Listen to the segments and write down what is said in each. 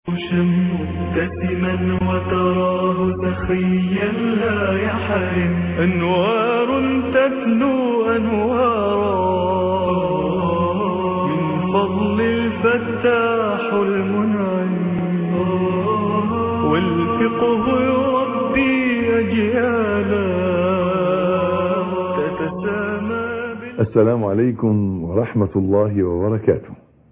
مبتسما وتراه سخيا لا يحرم أنوار تتلو أنوارا من فضل الفتاح المنعم والفقه يربي أجيالا تتسامى بال- السلام عليكم ورحمة الله وبركاته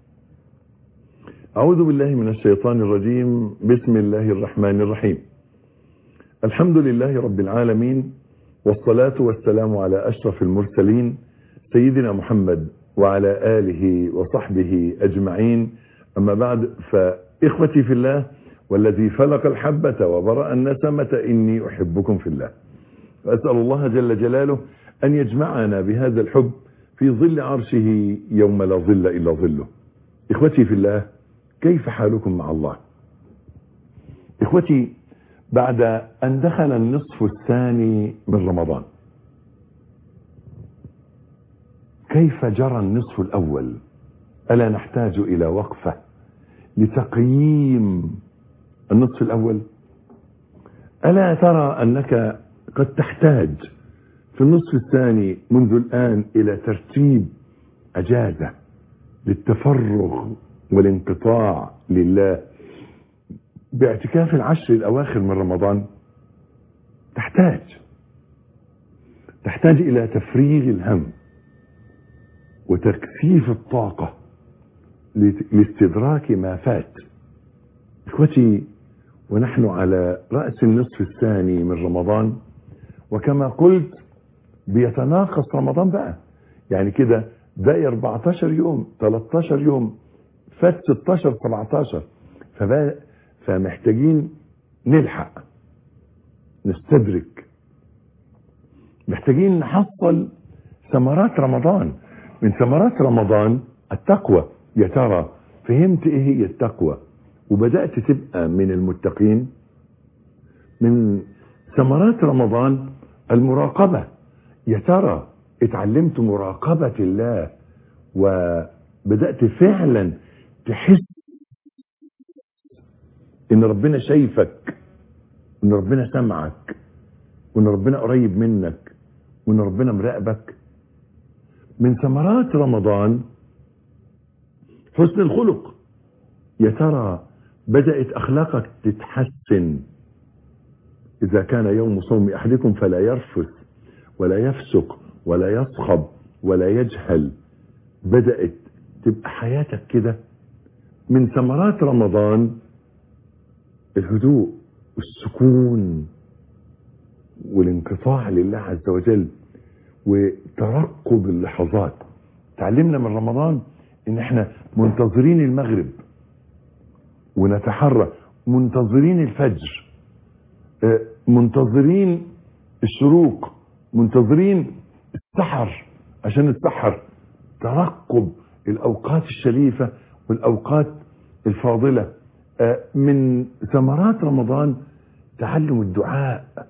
أعوذ بالله من الشيطان الرجيم بسم الله الرحمن الرحيم الحمد لله رب العالمين والصلاة والسلام على أشرف المرسلين سيدنا محمد وعلى آله وصحبه أجمعين أما بعد فإخوتي في الله والذي فلق الحبة وبرأ النسمة إني أحبكم في الله وأسأل الله جل جلاله أن يجمعنا بهذا الحب في ظل عرشه يوم لا ظل إلا ظله إخوتي في الله كيف حالكم مع الله إخوتي بعد أن دخل النصف الثاني من رمضان كيف جرى النصف الأول ألا نحتاج إلى وقفة لتقييم النصف الأول ألا ترى أنك قد تحتاج في النصف الثاني منذ الآن إلى ترتيب أجازة للتفرغ والانقطاع لله باعتكاف العشر الأواخر من رمضان تحتاج تحتاج إلى تفريغ الهم وتكثيف الطاقة لت- لاستدراك ما فات إخوتي ونحن على رأس النصف الثاني من رمضان وكما قلت بيتناقص رمضان بقى يعني كده باقي 14 يوم 13 يوم فات 16 17 فبقى فمحتاجين نلحق نستدرك محتاجين نحصل ثمرات رمضان من ثمرات رمضان التقوى يا ترى فهمت ايه هي التقوى وبدأت تبقى من المتقين من ثمرات رمضان المراقبة يا ترى اتعلمت مراقبة الله وبدأت فعلا تحس ان ربنا شايفك وان ربنا سمعك وان ربنا قريب منك وان ربنا مراقبك من ثمرات رمضان حسن الخلق يا ترى بدأت أخلاقك تتحسن إذا كان يوم صوم أحدكم فلا يرفث ولا يفسق ولا يصخب ولا يجهل بدأت تبقى حياتك كده من ثمرات رمضان الهدوء والسكون والانقطاع لله عز وجل وترقب اللحظات تعلمنا من رمضان ان احنا منتظرين المغرب ونتحرى منتظرين الفجر آه، منتظرين الشروق منتظرين السحر عشان السحر ترقب الاوقات الشريفة والاوقات الفاضلة آه، من ثمرات رمضان تعلم الدعاء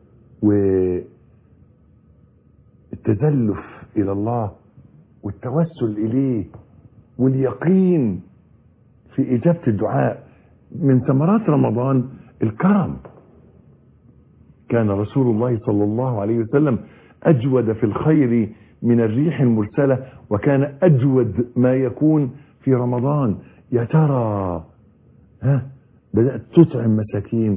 والتزلف الى الله والتوسل اليه واليقين في اجابة الدعاء من ثمرات رمضان الكرم كان رسول الله صلى الله عليه وسلم أجود في الخير من الريح المرسلة وكان أجود ما يكون في رمضان يا ترى ها بدأت تطعم مساكين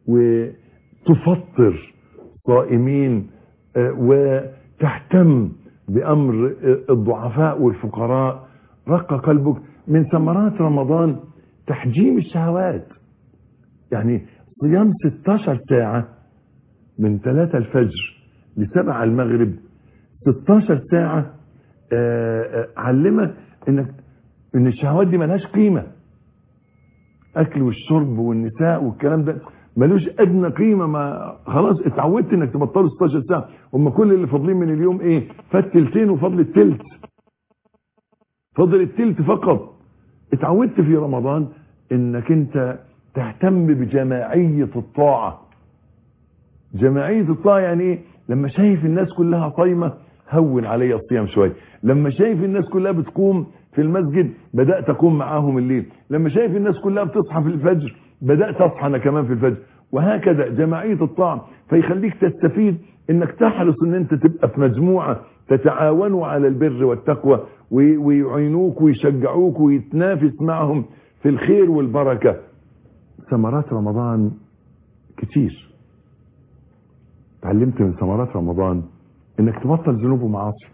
وتفطر صائمين آه، وتهتم بأمر آه، الضعفاء والفقراء رق قلبك من ثمرات رمضان تحجيم الشهوات يعني صيام 16 ساعة من 3 الفجر لسبعة المغرب 16 ساعة آه، آه، علمك انك ان الشهوات دي ملهاش قيمة اكل والشرب والنساء والكلام ده ملوش ادنى قيمة ما خلاص اتعودت انك تبطله 16 ساعة هم كل اللي فاضلين من اليوم ايه فات تلتين وفضل التلت فضل التلت فقط اتعودت في رمضان انك انت تهتم بجماعية الطاعة جماعية الطاعة يعني ايه لما شايف الناس كلها صايمة هون علي الصيام شويه لما شايف الناس كلها بتقوم في المسجد بدات اقوم معاهم الليل لما شايف الناس كلها بتصحى في الفجر بدات اصحى انا كمان في الفجر وهكذا جماعيه الطاعه فيخليك تستفيد انك تحرص ان انت تبقى في مجموعه تتعاونوا على البر والتقوى وي- ويعينوك ويشجعوك ويتنافس معهم في الخير والبركه ثمرات رمضان كتير تعلمت من ثمرات رمضان انك تبطل ذنوب ومعاصي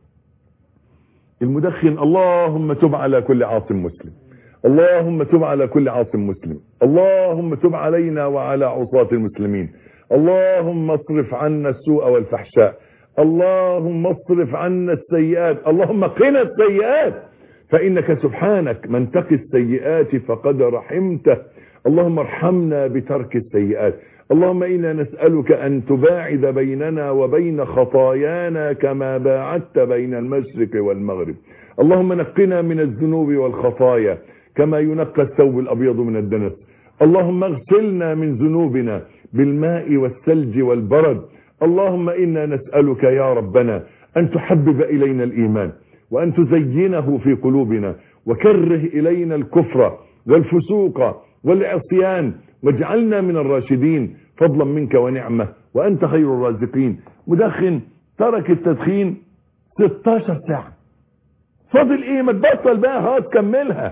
المدخن اللهم تب على كل عاصم مسلم اللهم تب على كل عاصم مسلم اللهم تب علينا وعلى عصاة المسلمين اللهم اصرف عنا السوء والفحشاء اللهم اصرف عنا السيئات اللهم قنا السيئات فإنك سبحانك من تقي السيئات فقد رحمته اللهم ارحمنا بترك السيئات اللهم إنا نسألك أن تباعد بيننا وبين خطايانا كما باعدت بين المشرق والمغرب اللهم نقنا من الذنوب والخطايا كما ينقى الثوب الأبيض من الدنس اللهم اغسلنا من ذنوبنا بالماء والثلج والبرد اللهم إنا نسألك يا ربنا أن تحبب إلينا الإيمان وأن تزينه في قلوبنا وكره إلينا الكفر والفسوق والعصيان واجعلنا من الراشدين فضلا منك ونعمة وأنت خير الرازقين مدخن ترك التدخين 16 ساعة فاضل ايه ما تبطل بقى خلاص كملها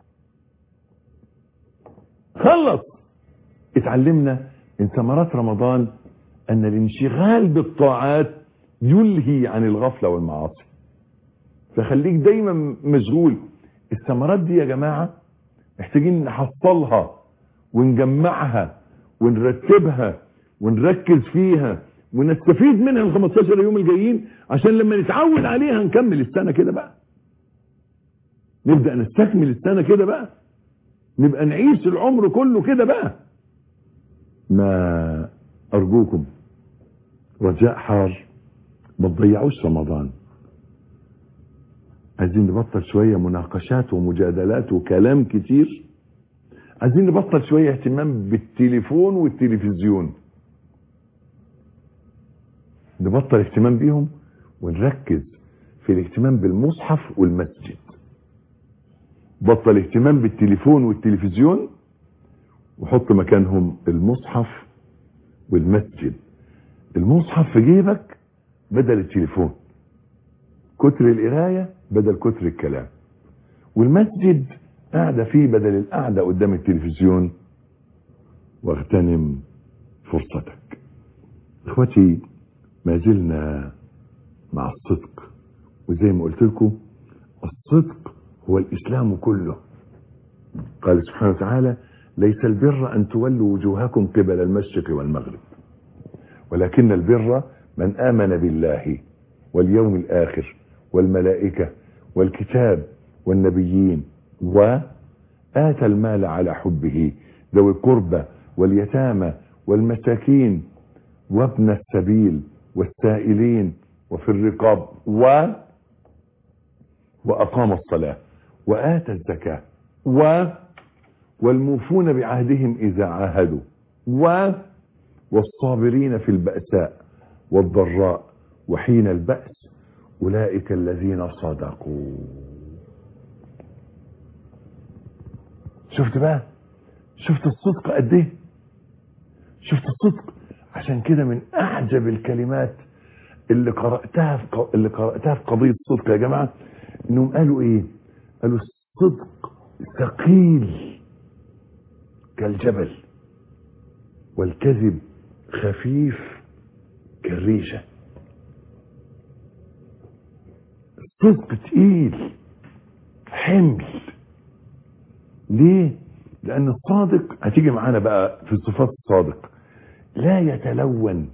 خلص اتعلمنا من ثمرات رمضان ان الانشغال بالطاعات يلهي عن الغفلة والمعاصي فخليك دايما مشغول الثمرات دي يا جماعة محتاجين نحصلها ونجمعها ونرتبها ونركز فيها ونستفيد منها ال 15 يوم الجايين عشان لما نتعود عليها نكمل السنة كده بقى نبدأ نستكمل السنة كده بقى نبقى نعيش العمر كله كده بقى ما أرجوكم رجاء حار ما تضيعوش رمضان عايزين نبطل شوية مناقشات ومجادلات وكلام كتير عايزين نبطل شوية اهتمام بالتليفون والتلفزيون نبطل اهتمام بيهم ونركز في الاهتمام بالمصحف والمسجد بطل اهتمام بالتليفون والتلفزيون وحط مكانهم المصحف والمسجد المصحف في جيبك بدل التليفون كتر القراية بدل كتر الكلام والمسجد قاعدة فيه بدل القعدة قدام التلفزيون واغتنم فرصتك اخوتي ما زلنا مع الصدق وزي ما قلت لكم الصدق هو الإسلام كله قال سبحانه وتعالى ليس البر أن تولوا وجوهكم قبل المشرق والمغرب ولكن البر من آمن بالله واليوم الآخر والملائكة والكتاب والنبيين وآتى المال على حبه ذوي القربى واليتامى والمساكين وابن السبيل والسائلين وفي الرقاب و وأقام الصلاة وآتى الزكاة و والموفون بعهدهم إذا عاهدوا و والصابرين في البأساء والضراء وحين البأس أولئك الذين صدقوا شفت بقى شفت الصدق قد ايه شفت الصدق عشان كده من اعجب الكلمات اللي قرأتها في ق- اللي قرأتها في قضية الصدق يا جماعة انهم قالوا ايه قالوا الصدق ثقيل كالجبل والكذب خفيف كالريشة الصدق تقيل حمل ليه لان الصادق هتيجي معانا بقى في صفات الصادق لا يتلون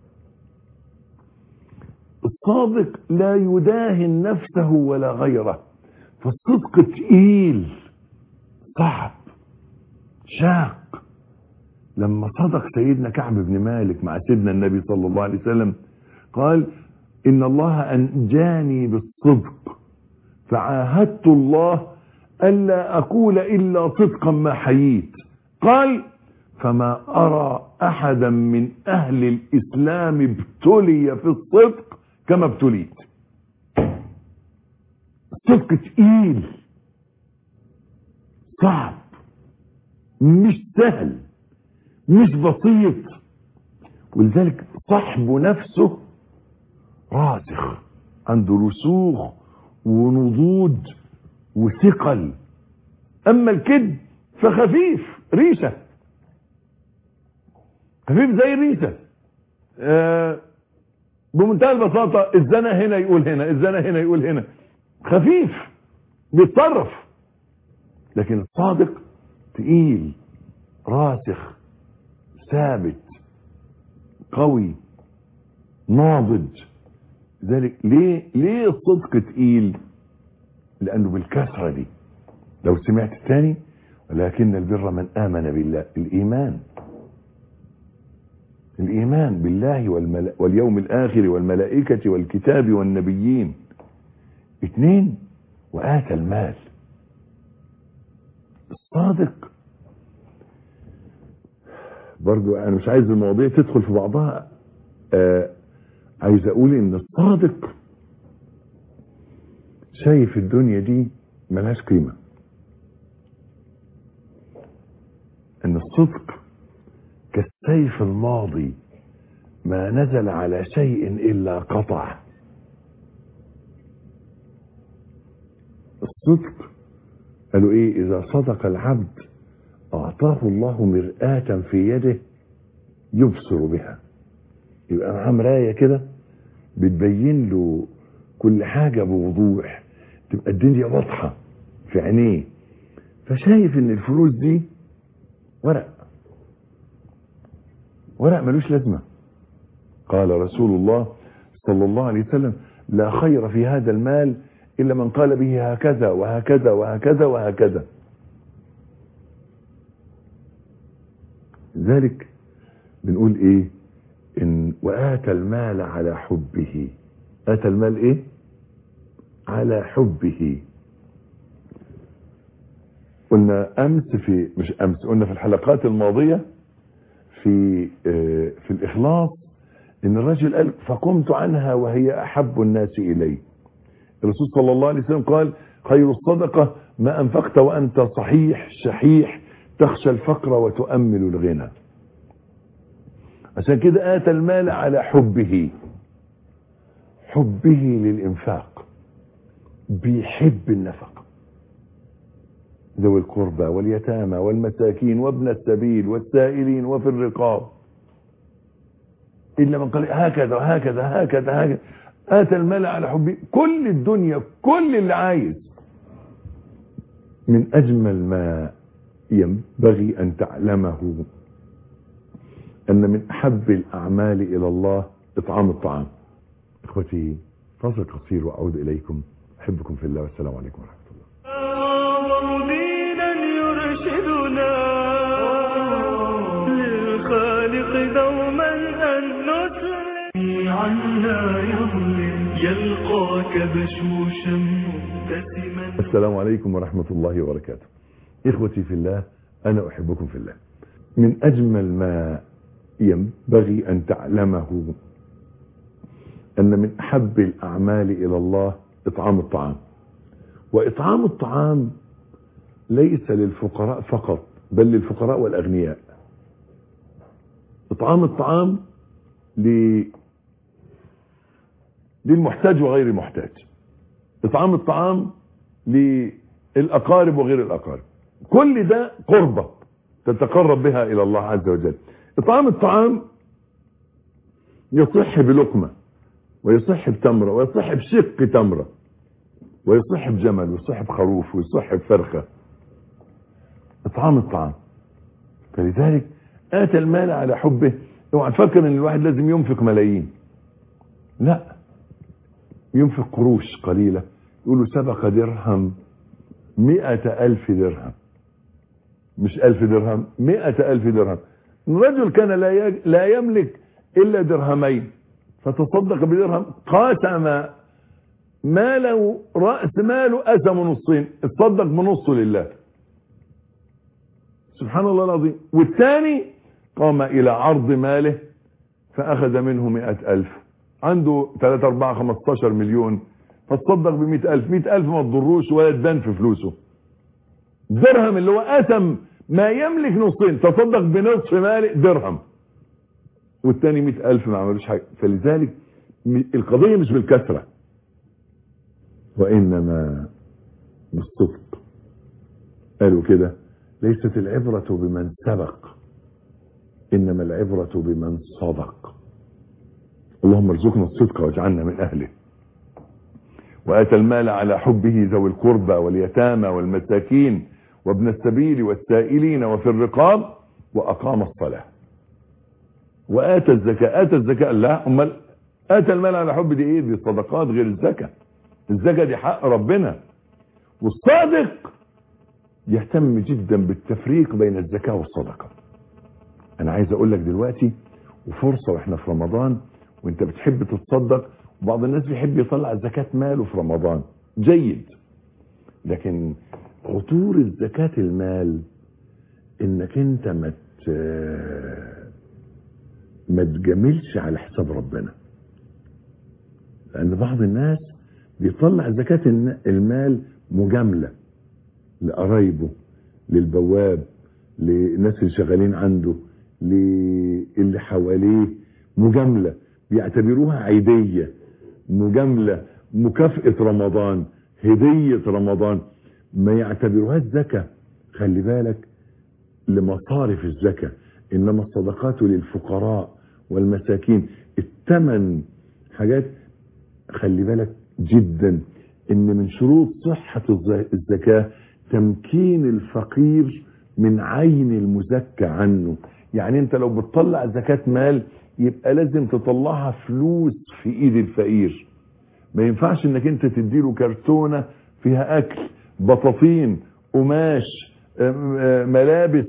الصادق لا يداهن نفسه ولا غيره فالصدق تقيل صعب شاق لما صدق سيدنا كعب بن مالك مع سيدنا النبي صلى الله عليه وسلم قال إن الله أنجاني بالصدق فعاهدت الله ألا أقول إلا صدقا ما حييت قال فما أرى أحدا من أهل الإسلام ابتلي في الصدق كما ابتليت الصدق تقيل صعب مش سهل مش بسيط ولذلك صاحبه نفسه راسخ عنده رسوخ ونضوج وثقل اما الكذب فخفيف ريشه خفيف زي الريشه آه بمنتهى البساطه الزنا هنا يقول هنا الزنا هنا يقول هنا خفيف بيتصرف لكن الصادق تقيل راسخ ثابت قوي ناضج ذلك ليه ليه الصدق تقيل لانه بالكثره دي لو سمعت الثاني ولكن البر من امن بالله الايمان الايمان بالله والملا... واليوم الاخر والملائكه والكتاب والنبيين اثنين واتى المال الصادق برضو انا مش عايز المواضيع تدخل في بعضها آه عايز اقول ان الصادق شايف الدنيا دي ملهاش قيمة ان الصدق كالسيف الماضي ما نزل على شيء الا قطع الصدق قالوا ايه اذا صدق العبد اعطاه الله مرآة في يده يبصر بها يبقى معاه مرايه كده بتبين له كل حاجه بوضوح تبقى الدنيا واضحه في عينيه فشايف ان الفلوس دي ورق ورق ملوش لازمه قال رسول الله صلى الله عليه وسلم لا خير في هذا المال الا من قال به هكذا وهكذا وهكذا وهكذا ذلك بنقول ايه إن وآتى المال على حبه آتى المال إيه على حبه قلنا أمس في مش أمس قلنا في الحلقات الماضية في آه في الإخلاص إن الرجل قال فقمت عنها وهي أحب الناس إلي الرسول صلى الله عليه وسلم قال خير الصدقة ما أنفقت وأنت صحيح شحيح تخشى الفقر وتؤمل الغنى عشان كده آتى المال على حبه حبه للإنفاق بيحب النفقة ذوي القربى واليتامى والمساكين وابن السبيل والسائلين وفي الرقاب إلا من قال هكذا هكذا هكذا هكذا آتى المال على حبه كل الدنيا كل اللي عايز من أجمل ما ينبغي أن تعلمه أن من أحب الأعمال إلى الله إطعام الطعام إخوتي فاصل قصير وأعود إليكم أحبكم في الله والسلام عليكم ورحمة الله أعظم دينا يرشدنا للخالق دوما أن نسلم عنا يظلم يلقاك بشوشا مبتسما السلام عليكم ورحمة الله وبركاته إخوتي في الله أنا أحبكم في الله من أجمل ما ينبغي أن تعلمه أن من أحب الأعمال إلى الله إطعام الطعام وإطعام الطعام ليس للفقراء فقط بل للفقراء والأغنياء إطعام الطعام ل... للمحتاج وغير المحتاج إطعام الطعام للأقارب وغير الأقارب كل ده قربة تتقرب بها إلى الله عز وجل إطعام الطعام يصح بلقمة ويصح بتمرة ويصح بشق تمرة ويصح بجمل ويصح بخروف ويصح بفرخة إطعام الطعام فلذلك آتى المال على حبه اوعى تفكر ان الواحد لازم ينفق ملايين لا ينفق قروش قليلة يقولوا سبق درهم مئة ألف درهم مش ألف درهم مئة ألف درهم الرجل كان لا يج... لا يملك إلا درهمين فتصدق بدرهم قاسم ماله رأس ماله قسم نصين اتصدق بنصه لله سبحان الله العظيم والثاني قام إلى عرض ماله فأخذ منه مئة ألف عنده 3 4 15 مليون فتصدق ب 100000 100000 ما تضروش ولا تبان في فلوسه درهم اللي هو قسم ما يملك نصين تصدق بنصف مال درهم والتاني 100000 ما عملوش حاجه فلذلك القضيه مش بالكثره وانما بالصدق قالوا كده ليست العبره بمن سبق انما العبره بمن صدق اللهم ارزقنا الصدق واجعلنا من اهله واتى المال على حبه ذوي القربى واليتامى والمساكين وابن السبيل والسائلين وفي الرقاب واقام الصلاه واتى الزكاه اتى الزكاه لا امال اتى المال على حب دي ايه دي الصدقات غير الزكاه الزكاه دي حق ربنا والصادق يهتم جدا بالتفريق بين الزكاه والصدقه انا عايز اقول لك دلوقتي وفرصه واحنا في رمضان وانت بتحب تتصدق وبعض الناس بيحب يطلع زكاه ماله في رمضان جيد لكن خطورة زكاة المال انك انت ما ما تجاملش على حساب ربنا لان بعض الناس بيطلع زكاة المال مجاملة لقرايبه للبواب للناس اللي شغالين عنده للي حواليه مجاملة بيعتبروها عيدية مجاملة مكافأة رمضان هدية رمضان ما يعتبروهاش زكاة خلي بالك لمصارف الزكاة إنما الصدقات للفقراء والمساكين الثمن حاجات خلي بالك جدا إن من شروط صحة الزكاة تمكين الفقير من عين المزكى عنه يعني انت لو بتطلع زكاة مال يبقى لازم تطلعها فلوس في ايد الفقير ما ينفعش انك انت تديله كرتونة فيها اكل بطاطين قماش ملابس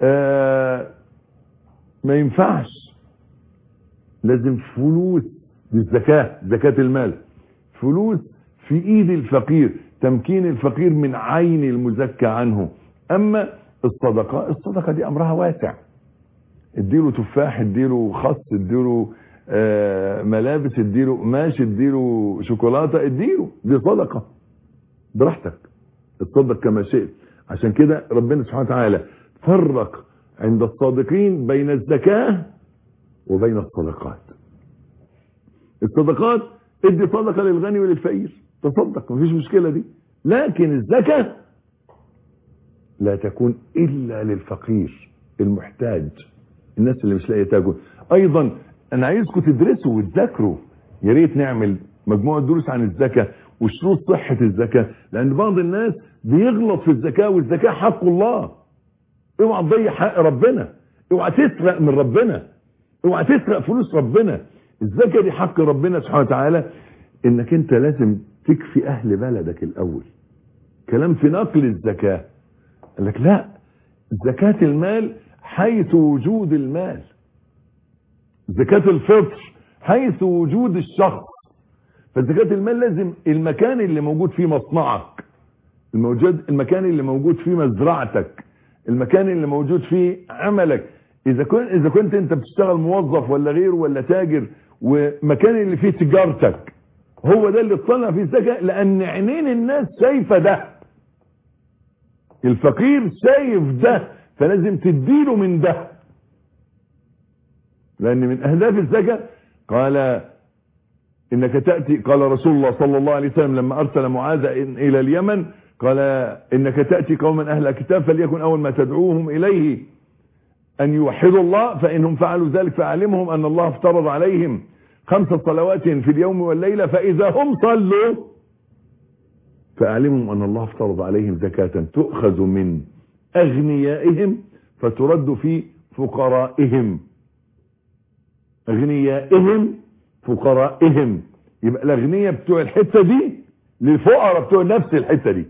ما ينفعش لازم فلوس بالزكاة زكاة المال فلوس في ايد الفقير تمكين الفقير من عين المزكى عنه اما الصدقة الصدقة دي امرها واسع اديله تفاح اديله خس اديله ملابس اديله قماش اديله شوكولاته اديله دي صدقه براحتك اتصدق كما شئت عشان كده ربنا سبحانه وتعالى فرق عند الصادقين بين الزكاه وبين الصدقات الصدقات ادي صدقه للغني وللفقير تصدق مفيش مشكله دي لكن الزكاه لا تكون الا للفقير المحتاج الناس اللي مش لاقيه تاكل ايضا انا عايزكم تدرسوا وتذاكروا يا ريت نعمل مجموعه دروس عن الزكاه وشروط صحه الزكاه لان بعض الناس بيغلط في الزكاه والزكاه حق الله اوعى تضيع حق ربنا اوعى تسرق من ربنا اوعى تسرق فلوس ربنا الزكاه دي حق ربنا سبحانه وتعالى انك انت لازم تكفي اهل بلدك الاول كلام في نقل الزكاه قال لك لا زكاه المال حيث وجود المال زكاة الفطر حيث وجود الشخص فزكاة المال لازم المكان اللي موجود فيه مصنعك الموجود المكان اللي موجود فيه مزرعتك المكان اللي موجود فيه عملك اذا كنت اذا كنت انت بتشتغل موظف ولا غيره ولا تاجر ومكان اللي فيه تجارتك هو ده اللي تطلع فيه الزكاه لان عينين الناس شايفه ده الفقير شايف ده فلازم تديله من ده لان من اهداف الزكاه قال انك تاتي قال رسول الله صلى الله عليه وسلم لما ارسل معاذ الى اليمن قال انك تاتي قوما اهل كتاب فليكن اول ما تدعوهم اليه ان يوحدوا الله فانهم فعلوا ذلك فاعلمهم ان الله افترض عليهم خمس صلوات في اليوم والليله فاذا هم صلوا فاعلمهم ان الله افترض عليهم زكاه تؤخذ من اغنيائهم فترد في فقرائهم اغنيائهم فقرائهم يبقى الاغنياء بتوع الحته دي للفقراء بتوع نفس الحته دي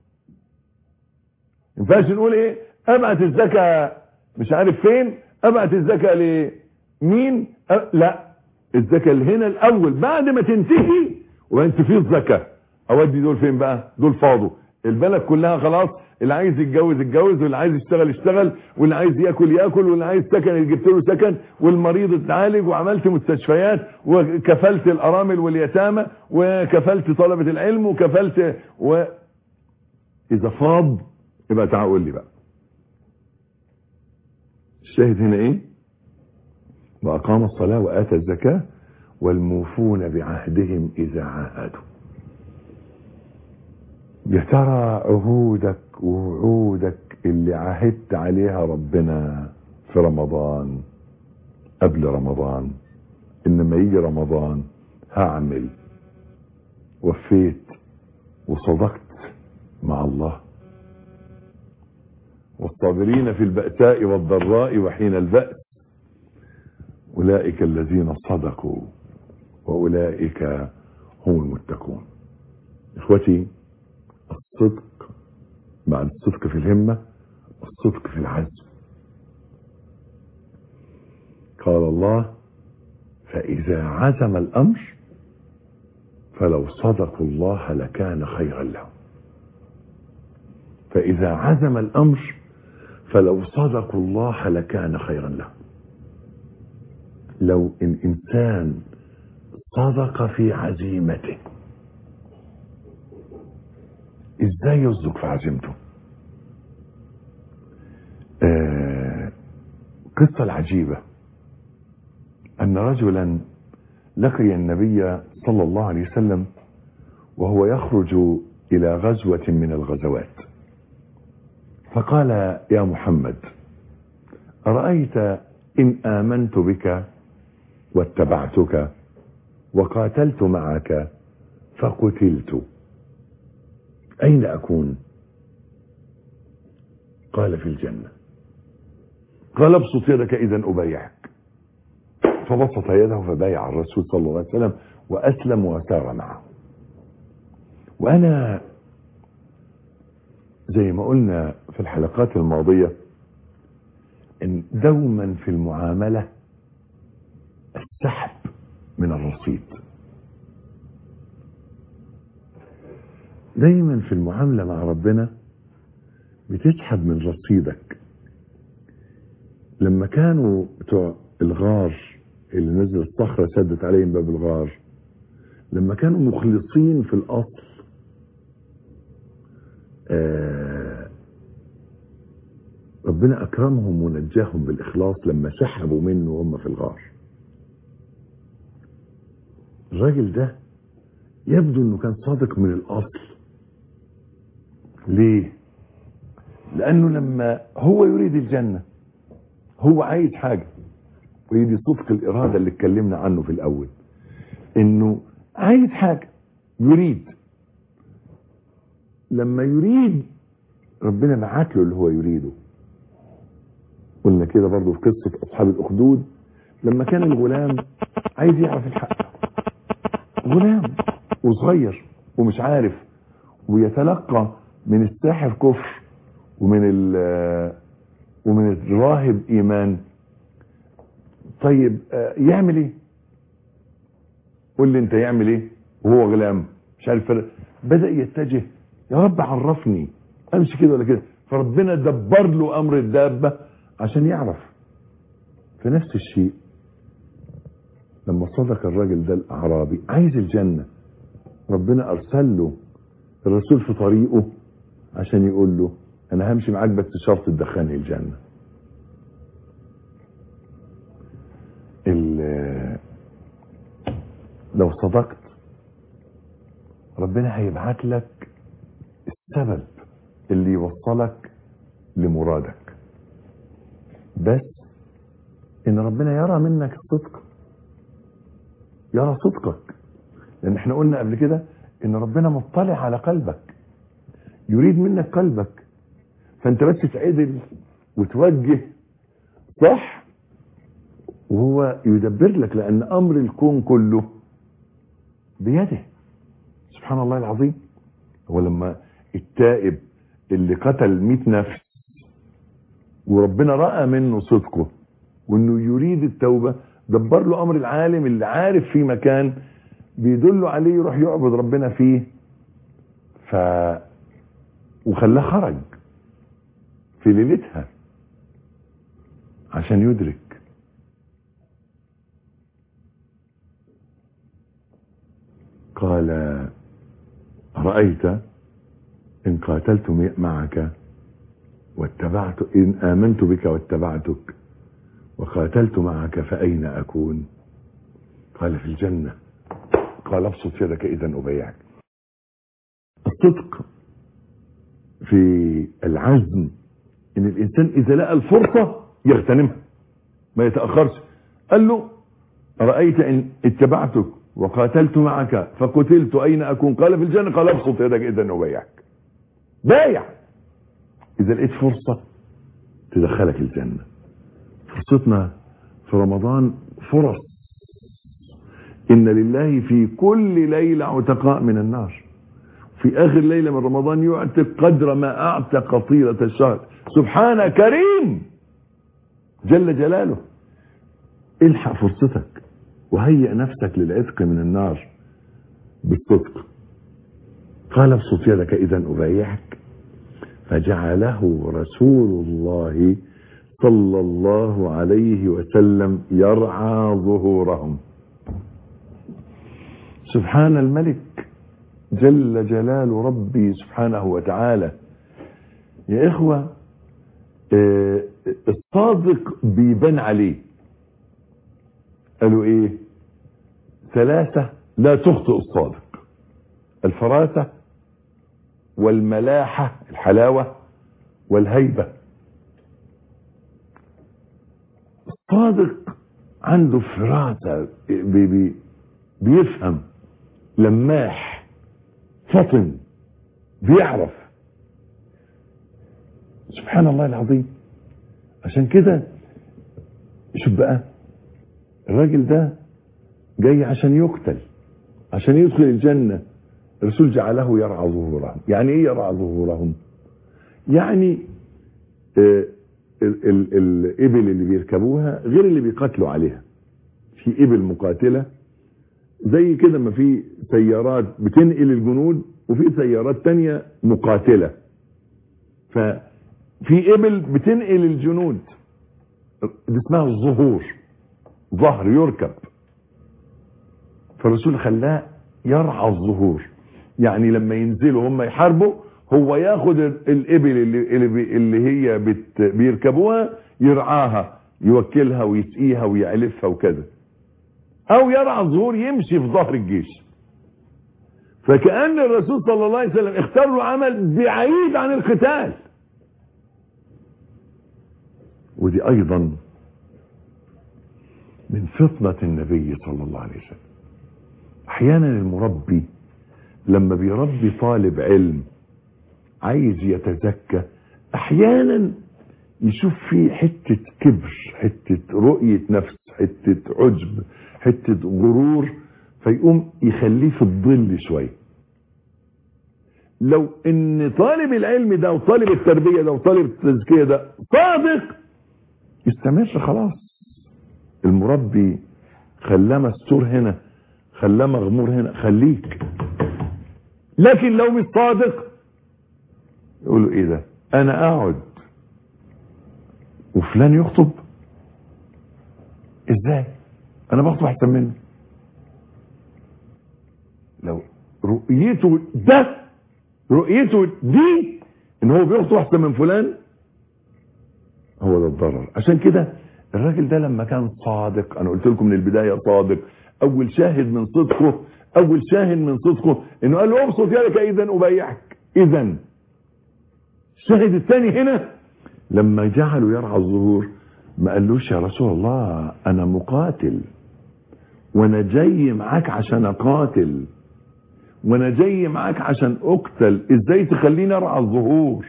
ما ينفعش نقول ايه ابعت الزكاه مش عارف فين ابعت الزكاه لمين أه لا الزكاه اللي هنا الاول بعد ما تنتهي وبعدين تفيض زكاه اودي دول فين بقى دول فاضوا البلد كلها خلاص اللي عايز يتجوز يتجوز واللي عايز يشتغل يشتغل واللي عايز ياكل ياكل واللي عايز سكن جبت له سكن والمريض اتعالج وعملت مستشفيات وكفلت الارامل واليتامى وكفلت طلبة العلم وكفلت و اذا فاض يبقى تعال قول لي بقى الشاهد هنا ايه واقام الصلاة واتى الزكاة والموفون بعهدهم اذا عاهدوا يا ترى عهودك ووعودك اللي عهدت عليها ربنا في رمضان قبل رمضان انما يجي رمضان هعمل وفيت وصدقت مع الله والصابرين في البأساء والضراء وحين البأس أولئك الذين صدقوا وأولئك هم المتقون إخوتي الصدق مع الصدق في الهمة والصدق في العزم قال الله فإذا عزم الأمر فلو صدقوا الله لكان خيرا لهم فإذا عزم الأمر فلو صدقوا الله لكان خيرا لهم لو الإنسان صدق في عزيمته ازاي يصدق في عزيمته آه قصة العجيبة ان رجلا لقي النبي صلى الله عليه وسلم وهو يخرج الى غزوة من الغزوات فقال يا محمد أرأيت إن آمنت بك واتبعتك وقاتلت معك فقتلت أين أكون قال في الجنة قال ابسط يدك إذا أبايعك فبسط يده فبايع الرسول صلى الله عليه وسلم وأسلم وسار معه وأنا زي ما قلنا في الحلقات الماضية ان دوما في المعاملة السحب من الرصيد دايما في المعاملة مع ربنا بتسحب من رصيدك لما كانوا بتوع الغار اللي نزل الصخرة سدت عليهم باب الغار لما كانوا مخلصين في الأصل آه ربنا أكرمهم ونجاهم بالإخلاص لما سحبوا منه وهم في الغار الراجل ده يبدو انه كان صادق من الاصل ليه لانه لما هو يريد الجنة هو عايز حاجة ويدي صدق الارادة اللي اتكلمنا عنه في الاول انه عايز حاجة يريد لما يريد ربنا بعت له اللي هو يريده قلنا كده برضو في قصة اصحاب الاخدود لما كان الغلام عايز يعرف الحق غلام وصغير ومش عارف ويتلقى من الساحر كفر ومن ومن الراهب ايمان طيب يعمل ايه قول لي انت يعمل ايه وهو غلام مش عارف فرق. بدا يتجه يا رب عرفني امشي كده ولا كده فربنا دبر له امر الدابه عشان يعرف فنفس الشيء لما صدق الراجل ده الاعرابي عايز الجنة ربنا ارسل له الرسول في طريقه عشان يقول له انا همشي معاك بس شرط تدخلني الجنة لو صدقت ربنا هيبعت لك السبب اللي يوصلك لمرادك بس ان ربنا يرى منك الصدق يرى صدقك لان احنا قلنا قبل كده ان ربنا مطلع على قلبك يريد منك قلبك فانت بس تعدل وتوجه صح وهو يدبر لك لان امر الكون كله بيده سبحان الله العظيم هو لما التائب اللي قتل 100 نفس وربنا رأى منه صدقه وانه يريد التوبة دبر له امر العالم اللي عارف في مكان بيدله عليه يروح يعبد ربنا فيه ف وخلاه خرج في ليلتها عشان يدرك قال رأيت إن قاتلت معك واتبعت إن آمنت بك واتبعتك وقاتلت معك فأين أكون قال في الجنة قال ابسط يدك إذا أبيعك الصدق في العزم ان الانسان اذا لقى الفرصة يغتنمها ما يتأخرش قال له رأيت ان اتبعتك وقاتلت معك فقتلت اين اكون قال في الجنة قال ابسط يدك اذا ابيعك بايع اذا لقيت فرصة تدخلك الجنة فرصتنا في رمضان فرص ان لله في كل ليلة عتقاء من النار في اخر ليلة من رمضان يعتق قدر ما اعتق طيلة الشهر سبحانه كريم جل جلاله الحق فرصتك وهيئ نفسك للعتق من النار بالصدق قال ابسط يدك اذا ابايعك فجعله رسول الله صلى الله عليه وسلم يرعى ظهورهم سبحان الملك جل جلال ربي سبحانه وتعالى يا إخوة آه، الصادق بيبان عليه قالوا إيه ثلاثة لا تخطئ الصادق الفراسة والملاحة الحلاوة والهيبة الصادق عنده فراسة بي بي بيفهم لماح فطن بيعرف سبحان الله العظيم عشان كده شوف بقى الراجل ده جاي عشان يقتل عشان يدخل الجنة الرسول جعله يرعى ظهورهم يعني ايه يرعى ظهورهم يعني آه ال- ال- الابل اللي بيركبوها غير اللي بيقاتلوا عليها في ابل مقاتله زي كده ما في سيارات بتنقل الجنود وفي سيارات تانية مقاتلة ففي ابل بتنقل الجنود دي اسمها الظهور ظهر يركب فالرسول خلاه يرعى الظهور يعني لما ينزلوا هم يحاربوا هو ياخد الابل اللي, اللي, بي- اللي هي بت بيركبوها يرعاها يوكلها ويسقيها ويعلفها وكذا او يرعى الظهور يمشي في ظهر الجيش فكأن الرسول صلى الله عليه وسلم اختار له عمل بعيد عن القتال ودي ايضا من فطنة النبي صلى الله عليه وسلم احيانا المربي لما بيربي طالب علم عايز يتزكى احيانا يشوف فيه حتة كبر حتة رؤية نفس حتة عجب حتة غرور فيقوم يخليه في الظل شوية لو ان طالب العلم ده وطالب التربية ده وطالب التزكية ده صادق يستمر خلاص المربي خلاه مستور هنا خلاه مغمور هنا خليك لكن لو مش صادق يقولوا ايه ده انا اقعد وفلان يخطب ازاي انا بخطب احسن منه لو رؤيته ده رؤيته دي ان هو بيخطب احسن من فلان هو ده الضرر عشان كده الراجل ده لما كان صادق انا قلت لكم من البدايه صادق اول شاهد من صدقه اول شاهد من صدقه انه قال له ابسط يدك اذا ابايعك اذا الشاهد الثاني هنا لما جعلوا يرعى الظهور ما قالوش يا رسول الله انا مقاتل وانا جاي معاك عشان اقاتل وانا جاي معاك عشان اقتل ازاي تخليني ارعى الظهور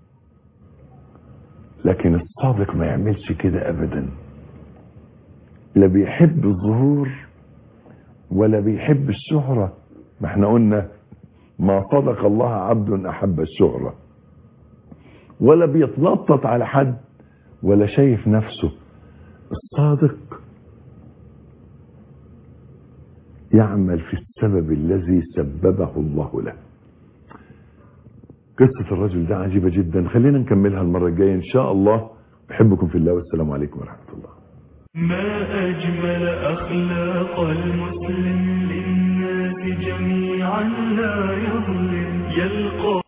لكن الصادق ما يعملش كده ابدا لا بيحب الظهور ولا بيحب الشهرة ما احنا قلنا ما صدق الله عبد احب الشهرة ولا بيتنطط على حد ولا شايف نفسه الصادق يعمل في السبب الذي سببه الله له قصة الرجل ده عجيبة جدا خلينا نكملها المرة الجاية إن شاء الله بحبكم في الله والسلام عليكم ورحمة الله ما أجمل أخلاق المسلم للناس جميعا لا يظلم يلقى